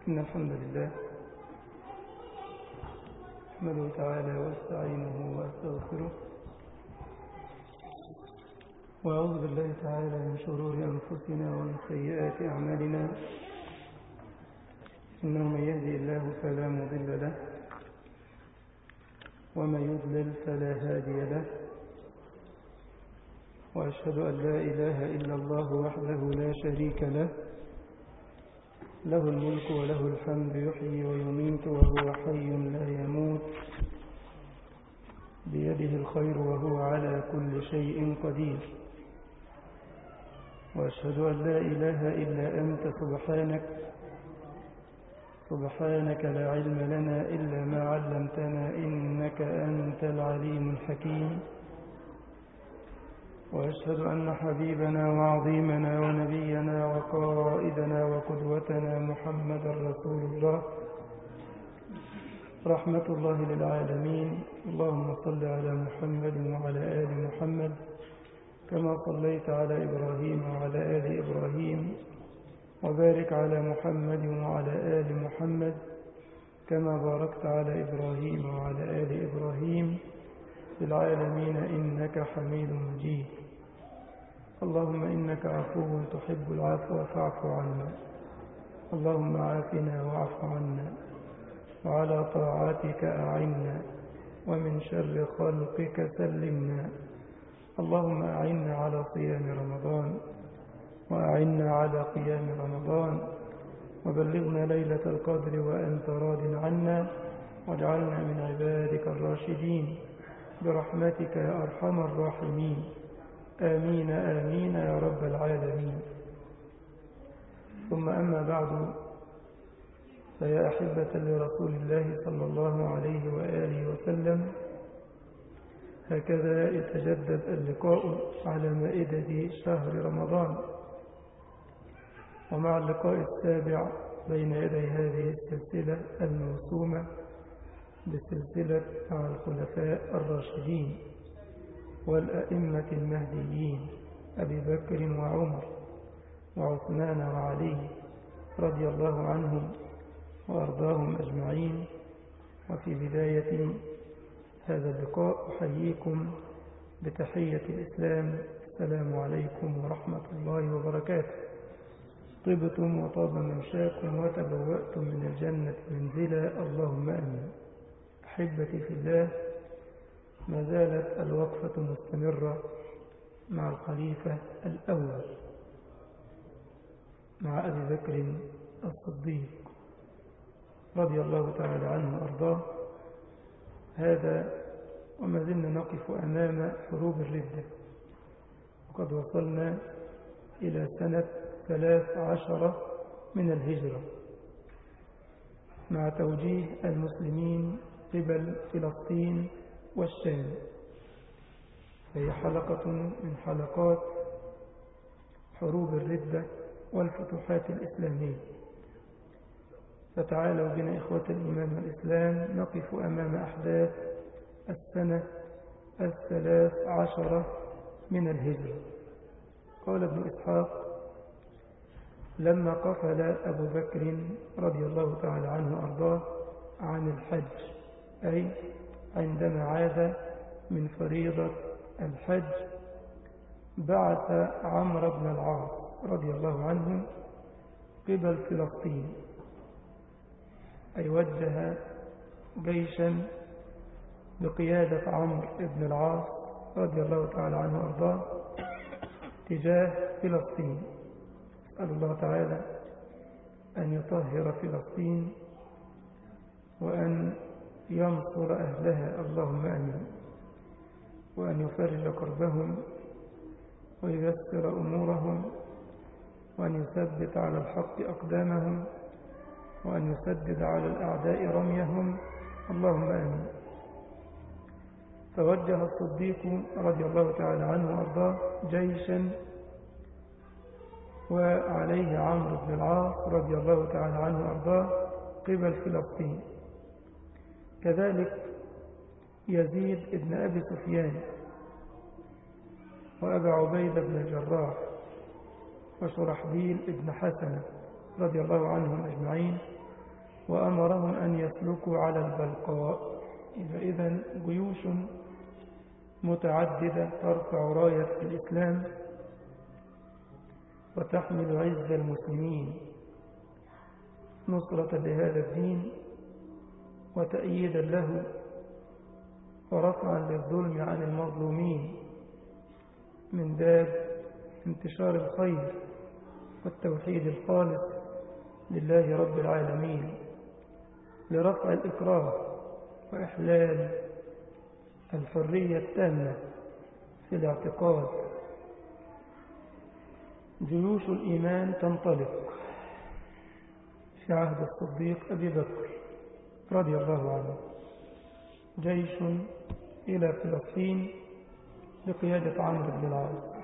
إن الحمد لله أحمده تعالى واستعينه واستغفره وأعوذ بالله تعالى من شرور أنفسنا ومن سيئات أعمالنا إنه من يهدي الله فلا مضل له ومن يضلل فلا هادي له وأشهد أن لا إله إلا الله وحده لا شريك له له الملك وله الحمد يحيي ويميت وهو حي لا يموت بيده الخير وهو على كل شيء قدير وأشهد أن لا إله إلا أنت سبحانك سبحانك لا علم لنا إلا ما علمتنا إنك أنت العليم الحكيم وأشهد أن حبيبنا وعظيمنا ونبينا وقائدنا وقدوتنا محمد رسول الله رحمة الله للعالمين اللهم صل على محمد وعلى آل محمد كما صليت على إبراهيم وعلى آل إبراهيم وبارك على محمد وعلى آل محمد كما باركت على إبراهيم وعلى آل إبراهيم في العالمين إنك حميد مجيد اللهم إنك عفو تحب العفو فاعف عنا اللهم عافنا واعف عنا وعلى طاعتك أعنا ومن شر خلقك سلمنا اللهم أعنا على صيام رمضان وأعنا على قيام رمضان وبلغنا ليلة القدر وأنت راض عنا واجعلنا من عبادك الراشدين برحمتك يا أرحم الراحمين آمين آمين يا رب العالمين ثم أما بعد فيا أحبة لرسول الله صلى الله عليه وآله وسلم هكذا يتجدد اللقاء على مائدة شهر رمضان ومع اللقاء السابع بين يدي هذه السلسلة الموسومة بسلسلة مع الخلفاء الراشدين والأئمة المهديين أبي بكر وعمر وعثمان وعلي رضي الله عنهم وأرضاهم أجمعين وفي بداية هذا اللقاء أحييكم بتحية الإسلام السلام عليكم ورحمة الله وبركاته طبتم وطاب ممشاكم وتبوأتم من الجنة منزلا اللهم أمين أحبتي في الله ما زالت الوقفة مستمرة مع الخليفة الأول مع أبي بكر الصديق رضي الله تعالى عنه وأرضاه هذا وما زلنا نقف أمام حروب الردة وقد وصلنا إلى سنة ثلاث عشرة من الهجرة مع توجيه المسلمين قبل فلسطين والشام فهي حلقة من حلقات حروب الردة والفتوحات الإسلامية فتعالوا بنا إخوة الإيمان والإسلام نقف أمام أحداث السنة الثلاث عشرة من الهجرة قال ابن إسحاق لما قفل أبو بكر رضي الله تعالى عنه وأرضاه عن الحج أي عندما عاد من فريضة الحج بعث عمرو بن العاص رضي الله عنه قبل فلسطين أي وجه جيشا بقيادة عمرو بن العاص رضي الله تعالى عنه وأرضاه تجاه فلسطين أسأل الله تعالى أن يطهر فلسطين وأن ينصر أهلها اللهم أمين وأن يفرج كربهم وييسر أمورهم وأن يثبت على الحق أقدامهم وأن يسدد على الأعداء رميهم اللهم آمين فوجه الصديق رضي الله تعالى عنه وأرضاه جيشا وعليه عمرو بن العاص رضي الله تعالى عنه وأرضاه قبل فلسطين كذلك يزيد بن أبي سفيان وأبا عبيدة بن الجراح وشرحبيل بن حسنة رضي الله عنهم أجمعين وأمرهم أن يسلكوا على البلقاء إذا إذن جيوش متعددة ترفع راية الإسلام وتحمل عز المسلمين نصرة لهذا الدين وتأييدا له ورفعا للظلم عن المظلومين من باب انتشار الخير والتوحيد الخالص لله رب العالمين لرفع الإكراه وإحلال الحرية التامة في الاعتقاد جيوش الإيمان تنطلق في عهد الصديق أبي بكر رضي الله عنه جيش إلى فلسطين بقيادة عمرو بن العاص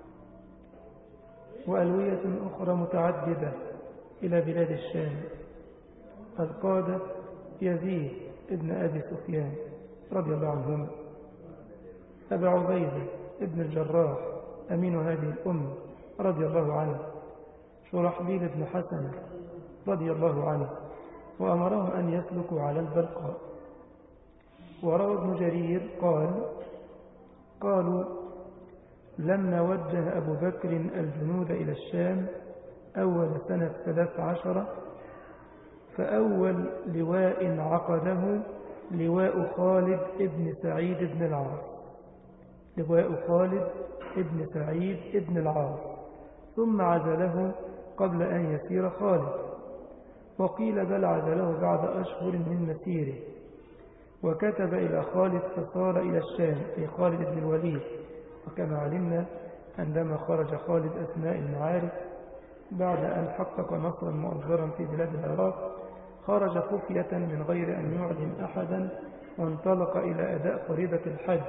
وألوية أخرى متعددة إلى بلاد الشام القادة يزيد ابن أبي سفيان رضي الله عنهما أبا عبيدة ابن الجراح أمين هذه الأمة رضي الله عنه شرحبيل بن حسن رضي الله عنه وأمرهم أن يسلكوا على البلقاء وروى ابن جرير قال قالوا لما وجه أبو بكر الجنود إلى الشام أول سنة ثلاث عشرة فأول لواء عقده لواء خالد ابن سعيد بن العاص لواء خالد ابن سعيد ابن العاص ثم عزله قبل أن يسير خالد وقيل بل عزله بعد أشهر من مسيره وكتب إلى خالد فصار إلى الشام في خالد بن الوليد وكما علمنا عندما خرج خالد أثناء المعارك بعد أن حقق نصرا مؤجرا في بلاد العراق خرج خفية من غير أن يعلم أحدا وانطلق إلى أداء فريضة الحج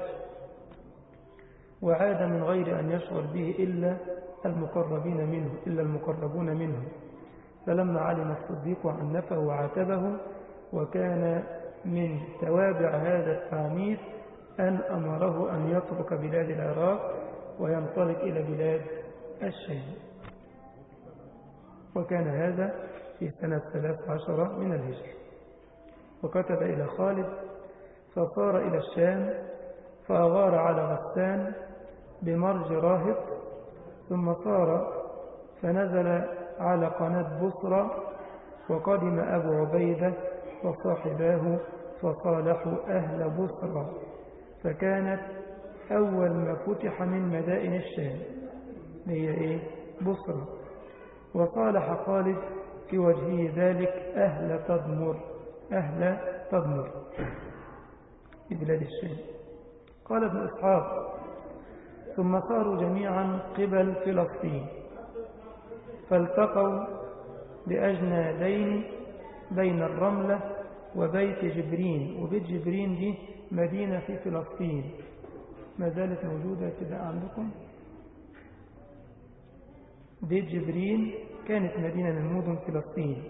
وعاد من غير أن يشعر به إلا المقربين منه إلا المقربون منه فلما علم الصديق عنفه وعاتبه وكان من توابع هذا التعنيف أن أمره أن يترك بلاد العراق وينطلق إلى بلاد الشام وكان هذا في سنة ثلاث عشرة من الهجر وكتب إلى خالد فصار إلى الشام فأغار على غسان بمرج راهب ثم صار فنزل على قناة بصرة وقدم أبو عبيدة وصاحباه فصالحوا أهل بصرة فكانت أول ما فتح من مدائن الشام هي إيه بصرة وصالح خالد في وجهه ذلك أهل تدمر أهل تدمر في بلاد الشام قال ابن إسحاق ثم صاروا جميعا قبل فلسطين فالتقوا بأجنادين بين الرملة وبيت جبرين وبيت جبرين دي مدينة في فلسطين ما زالت موجودة كده عندكم بيت جبرين كانت مدينة من مدن فلسطين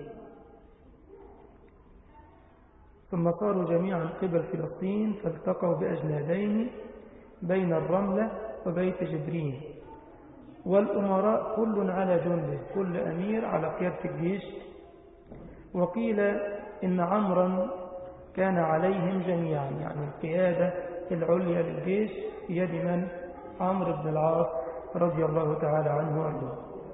ثم صاروا جميعا قبل فلسطين فالتقوا بأجنادين بين الرملة وبيت جبرين والأمراء كل على جنده كل أمير على قيادة الجيش وقيل إن عمرا كان عليهم جميعا يعني القيادة العليا للجيش في يد من عمرو بن العاص رضي الله تعالى عنه وارضاه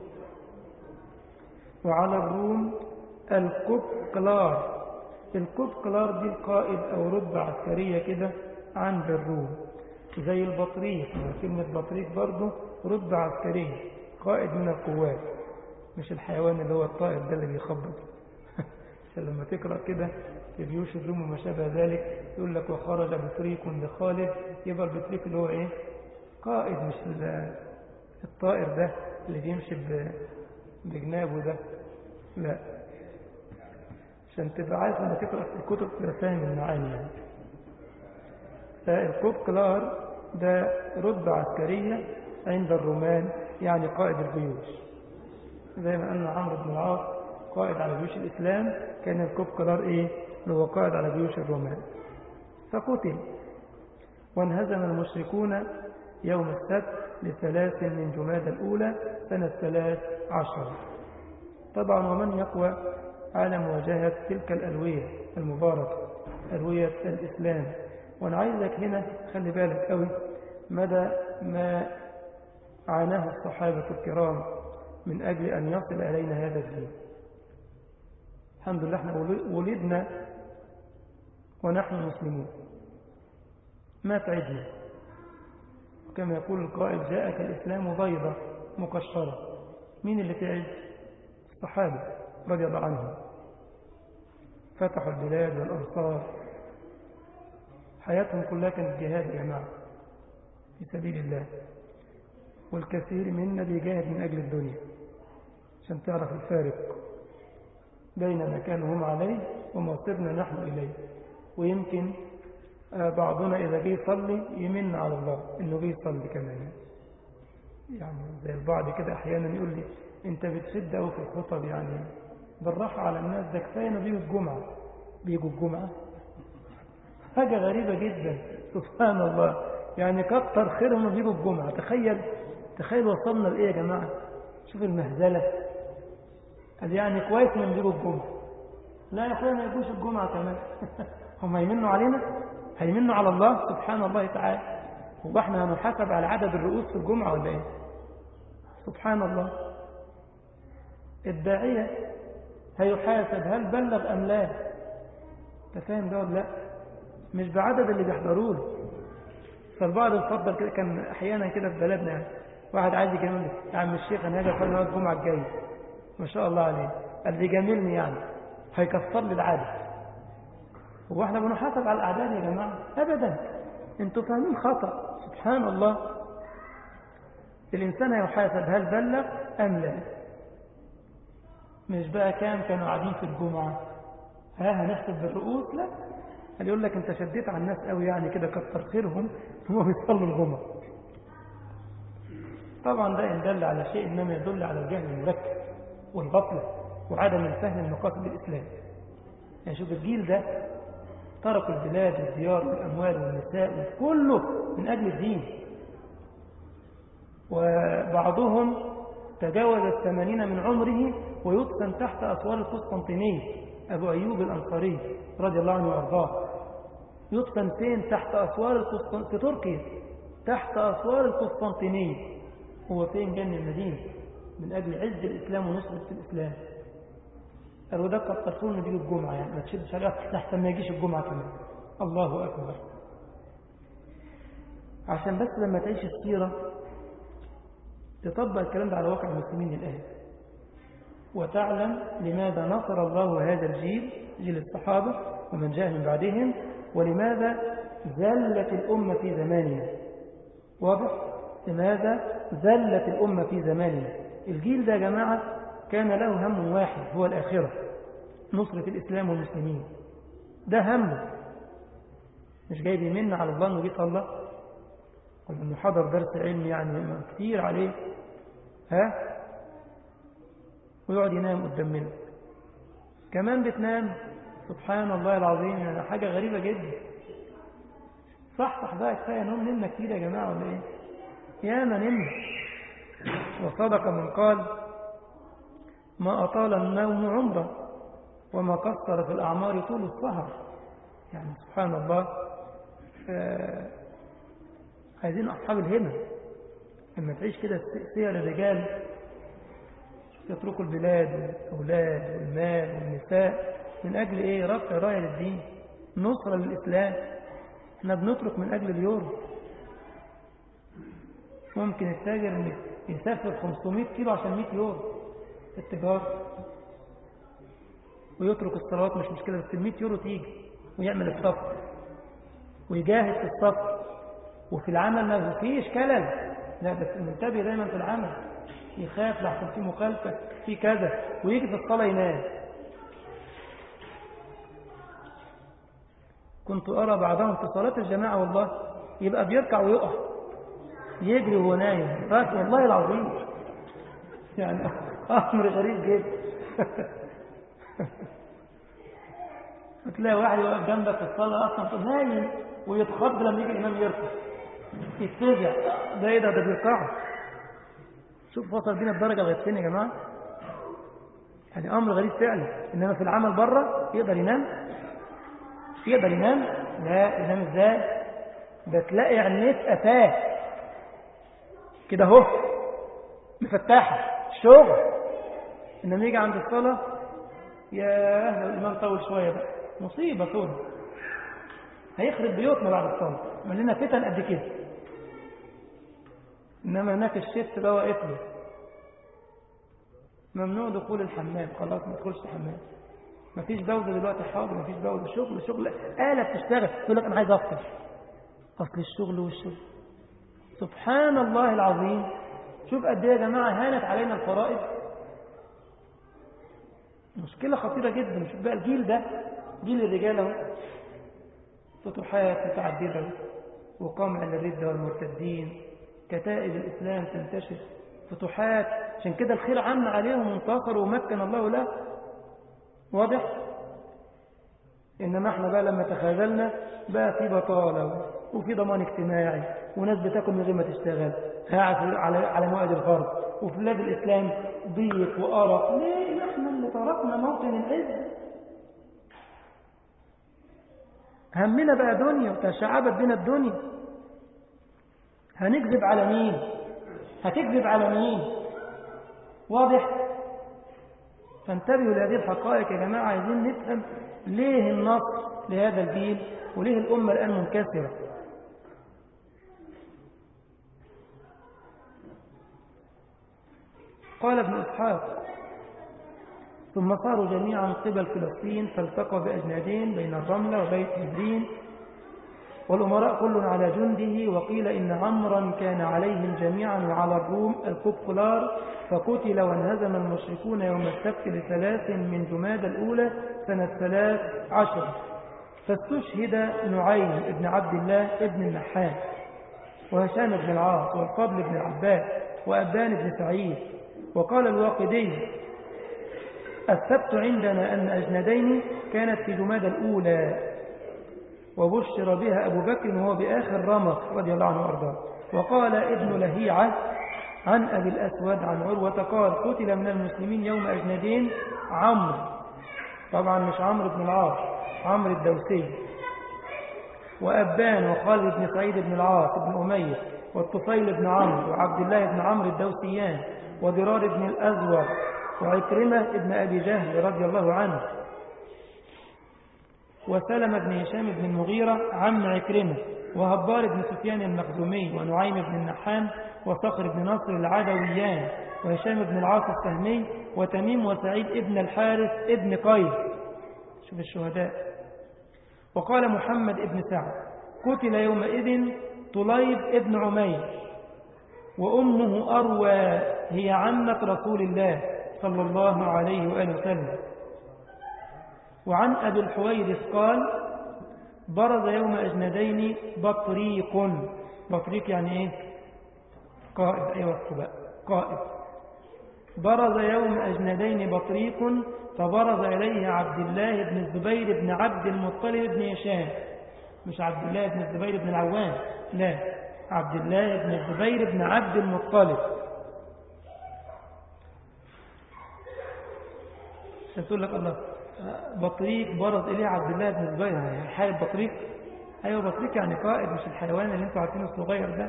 وعلى الروم الكوبكلار الكوبكلار دي القائد أو رتبة عسكرية كده عند الروم زي البطريق كلمة بطريق برضه رتبة عسكرية قائد من القوات مش الحيوان اللي هو الطائر ده اللي بيخبط عشان لما تقرأ كده في جيوش الروم وما شابه ذلك يقول لك وخرج بطريق لخالد يبقى البطريق اللي هو ايه قائد مش الطائر ده اللي بيمشي بجنابه ده لا عشان تبقى عارف لما تقرأ في الكتب تبقى فاهم المعاني يعني فالكوب كلار ده رتبة عسكرية عند الرومان يعني قائد الجيوش زي ما أن عمرو بن العاص قائد على جيوش الإسلام كان الكوب كلار إيه اللي هو قائد على جيوش الرومان فقتل وانهزم المشركون يوم السبت لثلاث من جماد الأولى سنة ثلاث عشر طبعا ومن يقوى على مواجهة تلك الألوية المباركة ألوية الإسلام وأنا عايزك هنا خلي بالك قوي مدى ما عاناه الصحابة الكرام من أجل أن يصل إلينا هذا الدين الحمد لله احنا ولدنا ونحن مسلمون ما تعدنا كما يقول القائل جاءك الإسلام بيضة مكشرة مين اللي تعد الصحابة رضي الله عنهم فتحوا البلاد والأمصار حياتهم كلها كانت جهاد يا جماعة في سبيل الله والكثير منا بيجاهد من أجل الدنيا عشان تعرف الفارق بين ما كانوا هم عليه وما صرنا نحن إليه ويمكن بعضنا إذا جه يصلي يمن على الله إنه جه يصلي كمان يعني زي البعض كده أحيانا يقول لي أنت بتشد أو في الخطب يعني بالراحة على الناس ده كفاية إنه بيجوا الجمعة بيجوا الجمعة حاجة غريبة جدا سبحان الله يعني كتر خيرهم بيجوا الجمعة تخيل تخيل وصلنا لإيه يا جماعة شوف المهزلة قال يعني كويس من بيجوا الجمعة لا يا أخويا ما يجوش الجمعة كمان هم هيمنوا علينا هيمنوا على الله سبحان الله تعالى هو احنا هنحاسب على عدد الرؤوس في الجمعة ولا ايه سبحان الله الداعية هيحاسب هل بلغ أم لا انت فاهم ده ولا لا مش بعدد اللي بيحضروا له فالبعض يفضل كده كان احيانا كده في بلدنا يعني واحد عايز يجاملني يا عم الشيخ انا هاجي اصلي الجمعه الجايه ما شاء الله عليه قال بيجاملني يعني هيكسر لي العدد هو احنا بنحاسب على الاعداد يا جماعه ابدا انتوا فاهمين خطا سبحان الله الانسان هيحاسب هل بلغ ام لا مش بقى كام كانوا قاعدين في الجمعه ها هنحسب بالرؤوس لا قال يقول لك انت شديت على الناس قوي يعني كده كتر خيرهم هم بيصلوا الجمعه طبعا ده ان دل على شيء انما يدل على الجهل المركب والغفله وعدم الفهم المقاصد الاسلام يعني شوف الجيل ده تركوا البلاد والديار والاموال والنساء كله من اجل الدين وبعضهم تجاوز الثمانين من عمره ويدفن تحت اسوار القسطنطينيه ابو ايوب الانصاري رضي الله عنه وارضاه يدفن فين تحت اسوار القسطن في تركيا تحت اسوار القسطنطينيه هو فين جن المدينه من اجل عز الاسلام ونصره الاسلام قالوا ده قد تكون بيجي الجمعه يعني ما تشدش عليه احسن ما يجيش الجمعه كمان الله اكبر عشان بس لما تعيش السيره تطبق الكلام ده على واقع المسلمين الان وتعلم لماذا نصر الله هذا الجيل جيل الصحابة ومن جاء من بعدهم ولماذا زلت الأمة في زماننا واضح؟ لماذا زلت الأمة في زماننا الجيل ده يا جماعة كان له هم واحد هو الآخرة نصرة الإسلام والمسلمين ده همه مش جاي بيمن على الله انه جه الله ولا انه حضر درس علم يعني كتير عليه ها ويقعد ينام قدام منك كمان بتنام سبحان الله العظيم يعني حاجة غريبة جدا صح صح بقى كفاية نوم نمنا كتير يا جماعة ولا ايه ياما نمنا وصدق من قال ما أطال النوم عمره وما قصر في الأعمار طول السهر يعني سبحان الله عايزين أصحاب الهمة لما تعيش كده سير الرجال يتركوا البلاد والأولاد والمال والنساء من أجل إيه رفع راية للدين نصرة للإسلام احنا بنترك من أجل اليورو ممكن التاجر يسافر 500 كيلو عشان 100 يورو في التجارة ويترك الصلوات مش مشكلة بس ال 100 يورو تيجي ويعمل الصف ويجاهد في الصف وفي العمل ما فيش كلل لا بس منتبه دايما في العمل يخاف لحسن في مخالفة في كذا ويجي في الصلاة ينام كنت أرى بعضهم في صلاة الجماعة والله يبقى بيركع ويقع يجري وهو نايم فات والله العظيم يعني أمر غريب جدا تلاقي واحد يقف جنبك في الصلاة أصلا نايم ويتخض لما يجي الإمام يركع يتفزع ده إيه ده ده بيركعه شوف وصل بينا الدرجة لغاية فين يا جماعة يعني أمر غريب فعلا إنما في العمل بره يقدر ينام يقدر ينام لا ينام ازاي ده تلاقي عينيه أتاه كده اهو مفتاحة شغل إنما يجي عند الصلاة يا لو الإمام طول شوية بقى مصيبة طول هيخرب بيوتنا بعد الصلاة ملينا فتن قد كده إنما هناك الشت بقى واقف له ممنوع دخول الحمام خلاص ما تدخلش الحمام مفيش جودة دلوقتي حاضر مفيش جودة شغل شغل آلة بتشتغل تقول لك أنا عايز أفطر أصل الشغل والشغل سبحان الله العظيم شوف قد ايه يا جماعة هانت علينا الفرائض مشكلة خطيرة جدا شوف بقى الجيل ده جيل الرجال اهو فتوحات متعددة وقمع للردة والمرتدين كتائب الإسلام تنتشر فتوحات عشان كده الخير عم عليهم وانتصروا ومكن الله له واضح إنما احنا بقى لما تخاذلنا بقى في بطالة وفي ضمان اجتماعي وناس بتاكل من غير ما تشتغل على على موعد الغرب وفي بلاد الإسلام ضيق وقرف ليه احنا اللي تركنا موطن العز همنا بقى دنيا وتشعبت بنا الدنيا هنكذب على مين هتكذب على مين واضح فانتبهوا لهذه الحقائق يا جماعة عايزين نفهم ليه النصر لهذا الجيل وليه الأمة الآن منكسرة قال ابن إسحاق ثم صاروا جميعا قبل فلسطين فالتقى بأجنادين بين الرملة وبيت هدرين والأمراء كل على جنده وقيل إن عمرا كان عليهم جميعا وعلى الروم الكبكلار فقتل وانهزم المشركون يوم السبت لثلاث من جماد الأولى سنة ثلاث عشر فاستشهد نعيم ابن عبد الله ابن النحاس وهشام بن العاص والفضل بن العباس وأبان بن سعيد وقال الواقدي السبت عندنا أن أجندين كانت في جماد الأولى وبشر بها أبو بكر وهو بآخر رمق رضي الله عنه وأرضاه وقال ابن لهيعة عن أبي الأسود عن عروة قال قتل من المسلمين يوم أجندين عمرو طبعا مش عمرو بن العاص عمرو الدوسي وأبان وخالد بن سعيد بن العاص بن أمية والطفيل بن عمرو وعبد الله بن عمرو الدوسيان وضرار بن الأزور وعكرمة بن أبي جهل رضي الله عنه وسلم بن هشام بن المغيرة عم عكرمة وهبار بن سفيان المخزومي ونعيم بن النحام وصخر بن نصر العدويان وهشام بن العاص السهمي وتميم وسعيد ابن الحارث ابن قيس شوف الشهداء وقال محمد ابن سعد قتل يومئذ طليب ابن عمير وأمه أروى هي عمة رسول الله صلى الله عليه وآله وسلم وعن أبي الحويرث قال برز يوم أجندين بطريق بطريق يعني إيه قائد أيوة بقى قائد برز يوم أجندين بطريق فبرز إليه عبد الله بن الزبير بن عبد المطلب بن هشام مش عبد الله بن الزبير بن العوام لا عبد الله بن الزبير بن عبد المطلب تقول لك الله بطريق برز إليه عبد الله بن الزبير يعني حارب بطريق أيوة بطريق يعني قائد مش الحيوان اللي انتوا عارفينه الصغير ده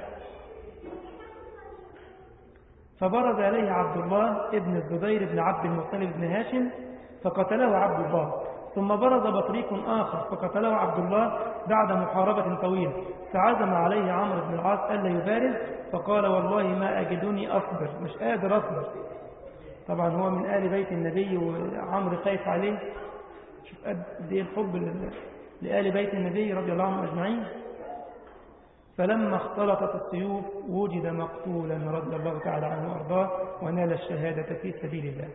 فبرز إليه عبد الله ابن الزبير بن عبد المطلب بن هاشم فقتله عبد الله ثم برز بطريق آخر فقتله عبد الله بعد محاربة طويلة فعزم عليه عمرو بن العاص ألا يبارز فقال والله ما أجدني أصبر مش قادر أصبر طبعا هو من آل بيت النبي وعمرو خايف عليه شوف قد ايه الحب لآل بيت النبي رضي الله عنهم أجمعين فلما اختلطت السيوف وجد مقتولا رضي الله تعالى عنه وأرضاه ونال الشهادة في سبيل الله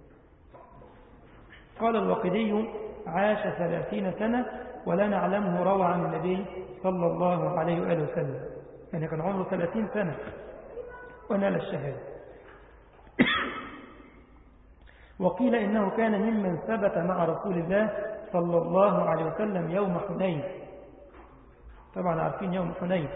قال الوقدي عاش ثلاثين سنة ولا نعلمه روى عن النبي صلى الله عليه وآله وسلم يعني كان عمره ثلاثين سنة ونال الشهادة وقيل إنه كان ممن ثبت مع رسول الله صلى الله عليه وسلم يوم حنين طبعا عارفين يوم حنين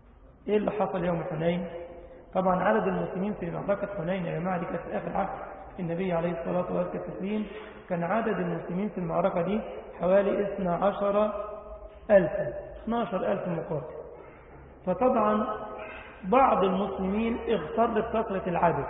إيه اللي حصل يوم حنين طبعا عدد المسلمين في معركة حنين يا جماعة دي كانت في آخر عهد النبي عليه الصلاة والتسليم كان عدد المسلمين في المعركة دي حوالي 12 ألفا 12 ألف مقاتل فطبعا بعض المسلمين اغتر بكثرة العدد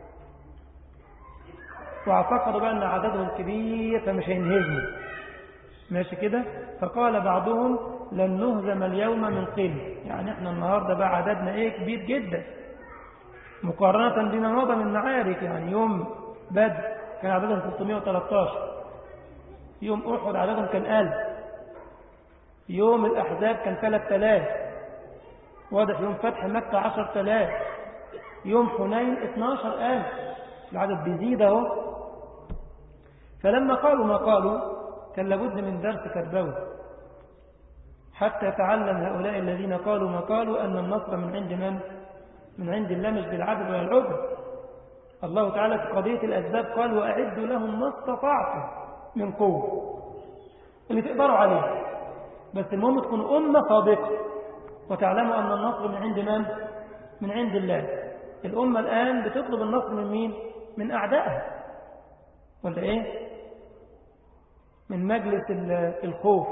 واعتقدوا بقى أن عددهم كبير فمش هينهزموا ماشي كده فقال بعضهم لن نهزم اليوم من قل يعني احنا النهاردة بقى عددنا ايه كبير جدا مقارنة بما مضى من معارك يعني يوم بدر كان عددهم 313 يوم أحد عددهم كان 1000 يوم الأحزاب كان 3000 واضح يوم فتح مكة 10000 يوم حنين 12000 العدد بيزيد اهو فلما قالوا ما قالوا كان لابد من درس تربوي حتى يتعلم هؤلاء الذين قالوا ما قالوا أن النصر من عند من؟ من عند الله مش بالعدل ولا العدل الله تعالى في قضية الأسباب قال وأعدوا لهم ما استطعتم من قوة اللي تقدروا عليه بس المهم تكون أمة صادقة وتعلموا أن النصر من عند من؟ من عند الله الأمة الآن بتطلب النصر من مين؟ من أعدائها ولا إيه؟ من مجلس الخوف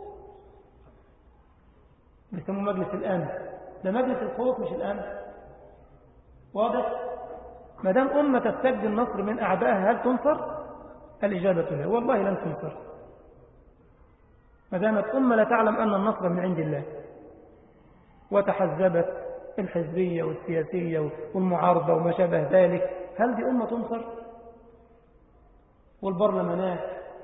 بيسموه مجلس الأمن ده مجلس الخوف مش الأمن واضح ما دام أمة تستجد النصر من أعدائها هل تنصر الإجابة لا والله لن تنصر ما دامت أمة لا تعلم أن النصر من عند الله وتحزبت الحزبية والسياسية والمعارضة وما شابه ذلك هل دي أمة تنصر والبرلمانات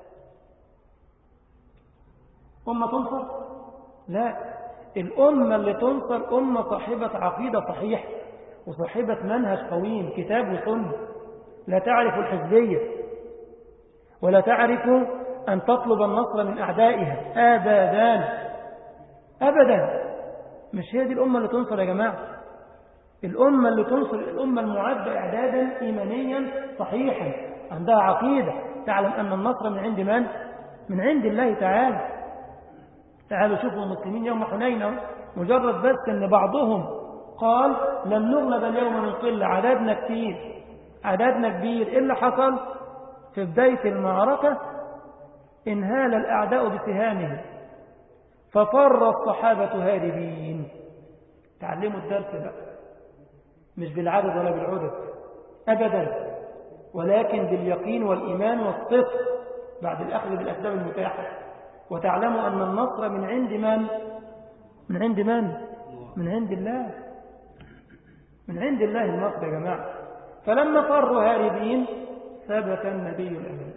أمة تنصر لا الأمة اللي تنصر أمة صاحبة عقيدة صحيحة وصاحبة منهج قويم كتاب وسنة لا تعرف الحزبية ولا تعرف أن تطلب النصر من أعدائها أبدا أبدا مش هي دي الأمة اللي تنصر يا جماعة الأمة اللي تنصر الأمة المعدة إعدادا إيمانيا صحيحا عندها عقيدة تعلم أن النصر من عند من؟ من عند الله تعالى تعالوا شوفوا المسلمين يوم حنين مجرد بس أن بعضهم قال لن نغلب اليوم من قلة عددنا كتير عددنا كبير إيه اللي حصل في بداية المعركة انهال الأعداء بسهامهم ففر الصحابة هاربين تعلموا الدرس بقى مش بالعدد ولا بالعدد أبدا ولكن باليقين والإيمان والصدق بعد الأخذ بالأسباب المتاحة وتعلموا أن النصر من عند من من عند من من عند الله من عند الله النصر يا جماعة فلما فروا هاربين ثبت النبي الأمين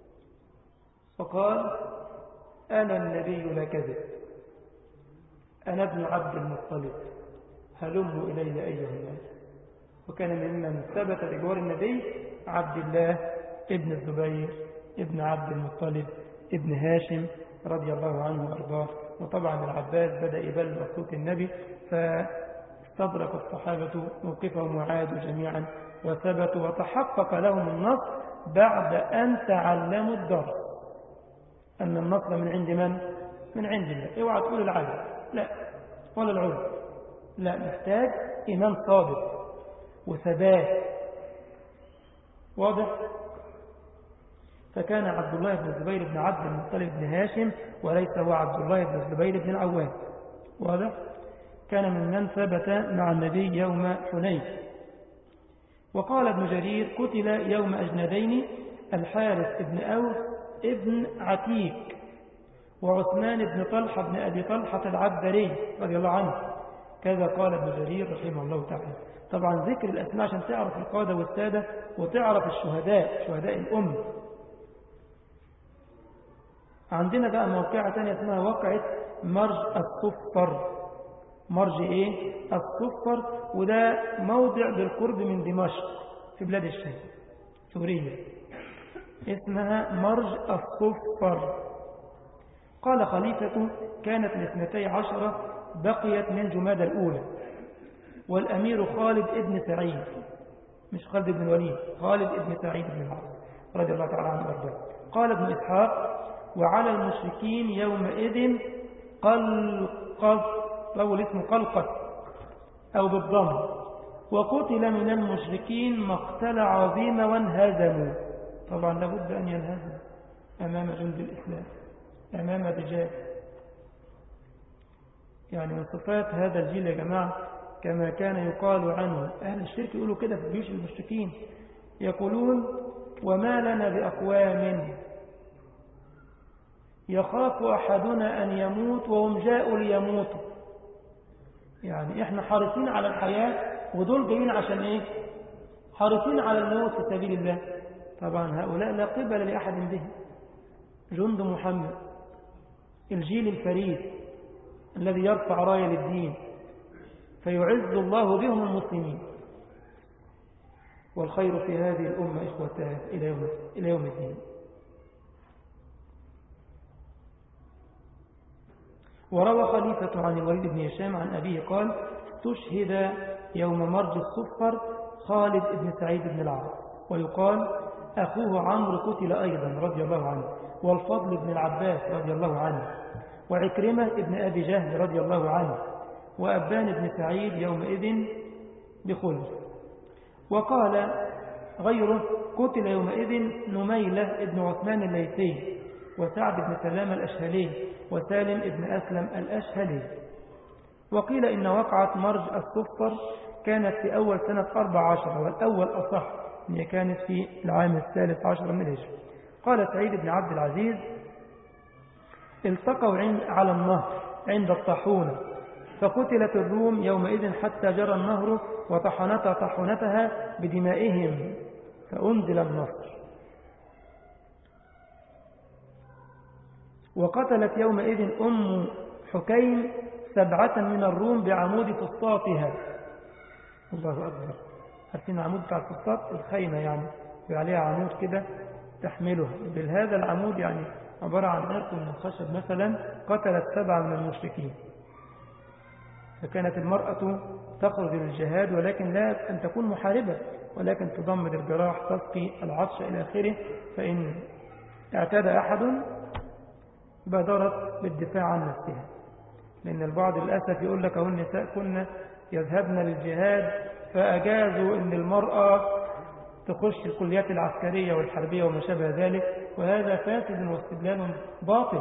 وقال أنا النبي لا كذب أنا ابن عبد المطلب هلموا إلي أيها الناس وكان ممن ثبت بجوار النبي عبد الله ابن الزبير ابن عبد المطلب ابن هاشم رضي الله عنه وأرضاه وطبعا العباس بدأ يبلغ صوت النبي فاستدرك الصحابة موقفهم وعادوا جميعا وثبتوا وتحقق لهم النصر بعد أن تعلموا الدرس أن النصر من عند من؟ من عند الله اوعى تقول العدل لا ولا العلم لا محتاج إيمان صادق وثبات واضح فكان عبد الله بن الزبير بن عبد المطلب بن هاشم وليس هو عبد الله بن الزبير بن العوام واضح كان ممن ثبت مع النبي يوم حنين وقال ابن جرير قتل يوم أجندين الحارث بن أوس ابن عتيك وعثمان بن طلحة بن أبي طلحة العبري رضي الله عنه كذا قال ابن جرير رحمه الله تعالى طبعا ذكر الأسماء عشان تعرف القادة والسادة وتعرف الشهداء شهداء الأم عندنا بقى موقعة تانية اسمها وقعة مرج الصفر مرج ايه الصفر وده موضع بالقرب من دمشق في بلاد الشام سوريا اسمها مرج الصفر قال خليفة كانت الاثنتي عشرة بقيت من جماد الأولى والأمير خالد ابن سعيد مش خالد بن الوليد خالد ابن سعيد بن العاص رضي الله تعالى عنه وارضاه قال ابن إسحاق وعلى المشركين يومئذ قلقط أول اسمه قلقط أو بالضم وقتل من المشركين مقتل عظيم وانهزموا طبعا لابد أن ينهزم أمام جند الإسلام أمام الرجال يعني من صفات هذا الجيل يا جماعة كما كان يقال عنه أهل الشرك يقولوا كده في جيوش المشركين يقولون وما لنا بأقوام يخاف أحدنا أن يموت وهم جاءوا ليموتوا يعني إحنا حريصين على الحياة ودول جايين عشان إيه حريصين على الموت في سبيل الله طبعا هؤلاء لا قبل لأحد بهم جند محمد الجيل الفريد الذي يرفع راية للدين فيعز الله بهم المسلمين والخير في هذه الأمة إخوتها إلى يوم, إلى يوم الدين وروى خليفة عن الوليد بن هشام عن أبيه قال استشهد يوم مرج الصفر خالد بن سعيد بن العاص ويقال أخوه عمرو قتل أيضا رضي الله عنه والفضل بن العباس رضي الله عنه وعكرمة بن أبي جهل رضي الله عنه وأبان بن سعيد يومئذ بخلف وقال غيره قتل يومئذ نميلة بن عثمان الليثي وسعد بن سلام الأشهلي وسالم بن أسلم الأشهلي وقيل إن وقعت مرج الصفر كانت في أول سنة 14 والأول أصح هي كانت في العام الثالث عشر من الهجرة قال سعيد بن عبد العزيز التقوا على النهر عند الطاحونة فقتلت الروم يومئذ حتى جرى النهر وطحنت طحنتها بدمائهم فأنزل النصر وقتلت يومئذ أم حكيم سبعة من الروم بعمود فسطاطها الله أكبر عارفين عمود بتاع الفسطاط الخيمة يعني عليها عمود كده تحملها بالهذا العمود يعني عبارة عن عرق من الخشب مثلا قتلت سبعة من المشركين فكانت المرأة تخرج للجهاد ولكن لا أن تكون محاربة ولكن تضمد الجراح تسقي العطش إلى آخره فإن اعتدى أحد بادرت بالدفاع عن نفسها لأن البعض للأسف يقول لك أهو النساء كنا يذهبن للجهاد فأجازوا أن المرأة تخش الكليات العسكرية والحربية وما شابه ذلك وهذا فاسد واستدلال باطل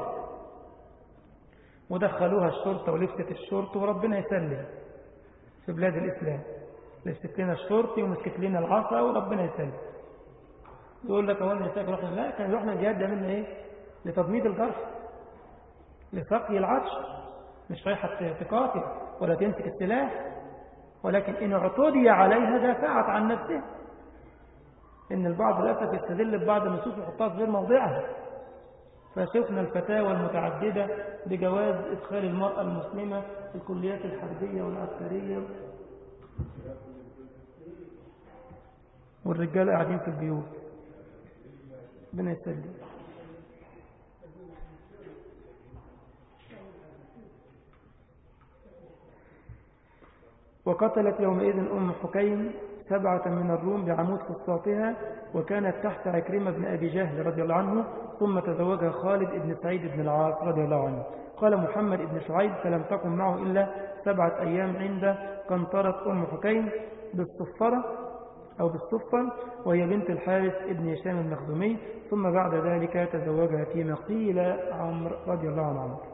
ودخلوها الشرطة ولبست الشرطة وربنا يسلم في بلاد الإسلام لبست لنا الشرطي ومسكت لنا العصا وربنا يسلم يقول لك أولا يساك رحنا لا كان رحنا الجهاد ده منا إيه لتضميد الجرح لسقي العطش مش رايحة تقاتل ولا تمسك السلاح ولكن إن اعتدي عليها دافعت عن نفسها إن البعض للأسف يستدل ببعض النصوص ويحطها في غير موضعها فشفنا الفتاوى المتعددة بجواز إدخال المرأة المسلمة في الكليات الحربية والعسكرية والرجال قاعدين في البيوت ربنا يسلم وقتلت يومئذ أم حكيم سبعة من الروم بعمود فسطاطها وكانت تحت عكرمة بن أبي جهل رضي الله عنه ثم تزوجها خالد بن سعيد بن العاص رضي الله عنه قال محمد بن شعيب فلم تكن معه إلا سبعة أيام عند قنطرة أم حكيم بالصفرة أو بالصفة وهي بنت الحارث ابن هشام المخزومي ثم بعد ذلك تزوجها فيما قيل عمرو رضي الله عن عمرو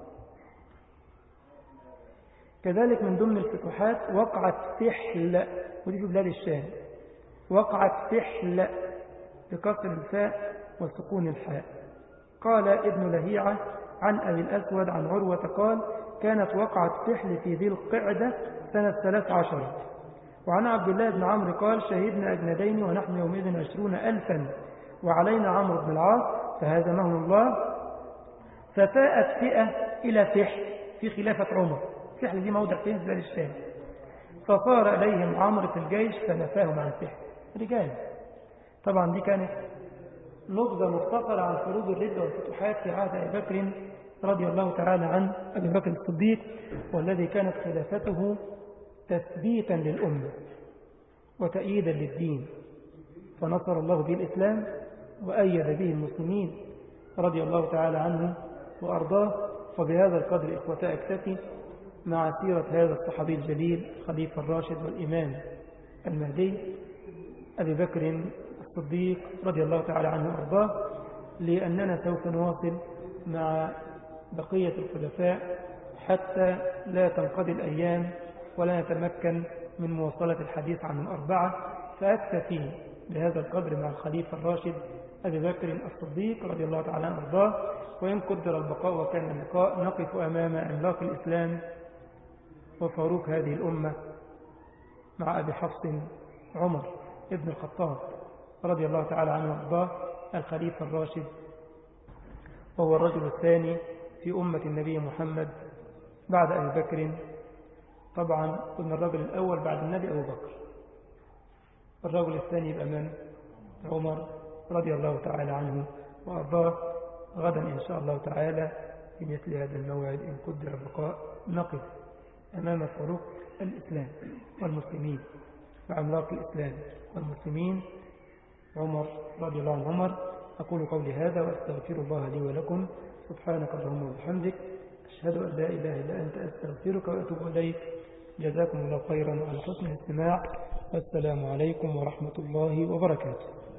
كذلك من ضمن الفتوحات وقعت فحل ودي في بلاد الشام وقعت فحل بكسر الفاء وسكون الحاء قال ابن لهيعة عن أبي الأسود عن عروة قال كانت وقعت فحل في ذي القعدة سنة ثلاث عشر وعن عبد الله بن عمرو قال شهدنا أجندين ونحن يومئذ عشرون ألفا وعلينا عمرو بن العاص فهزمهم الله ففاءت فئة إلى فحل في خلافة عمر فحل دي موضع فين في الشام فصار إليهم عمرو في الجيش فنفاهم عن فحل رجال طبعا دي كانت نبذة مختصرة عن فروض الردة والفتوحات في عهد أبي بكر رضي الله تعالى عن أبي بكر الصديق والذي كانت خلافته تثبيتا للأمة وتأييدا للدين فنصر الله به الإسلام وأيد به المسلمين رضي الله تعالى عنه وأرضاه وبهذا القدر إخوتاء اكتفي مع سيرة هذا الصحابي الجليل خليفة الراشد والإمام المهدي أبي بكر الصديق رضي الله تعالى عنه وأرضاه لأننا سوف نواصل مع بقية الخلفاء حتى لا تنقضي الأيام ولا نتمكن من مواصلة الحديث عن الأربعة فأكتفي بهذا القدر مع الخليفة الراشد أبي بكر الصديق رضي الله تعالى عنه وارضاه وإن قدر البقاء وكان اللقاء نقف أمام عملاق الإسلام وفاروق هذه الأمة مع أبي حفص عمر ابن الخطاب رضي الله تعالى عنه وارضاه الخليفة الراشد وهو الرجل الثاني في أمة النبي محمد بعد أبي بكر طبعا قلنا الرجل الأول بعد النبي أبو بكر الرجل الثاني يبقى من عمر رضي الله تعالى عنه وأرضاه غدا إن شاء الله تعالى في مثل هذا الموعد إن قدر البقاء نقف أمام فاروق الإسلام والمسلمين وعملاق الإسلام والمسلمين عمر رضي الله عن عمر أقول قولي هذا وأستغفر الله لي ولكم سبحانك اللهم وبحمدك أشهد أن لا إله إلا أنت أستغفرك وأتوب إليك جزاكم الله خيرا على حسن الاستماع والسلام عليكم ورحمة الله وبركاته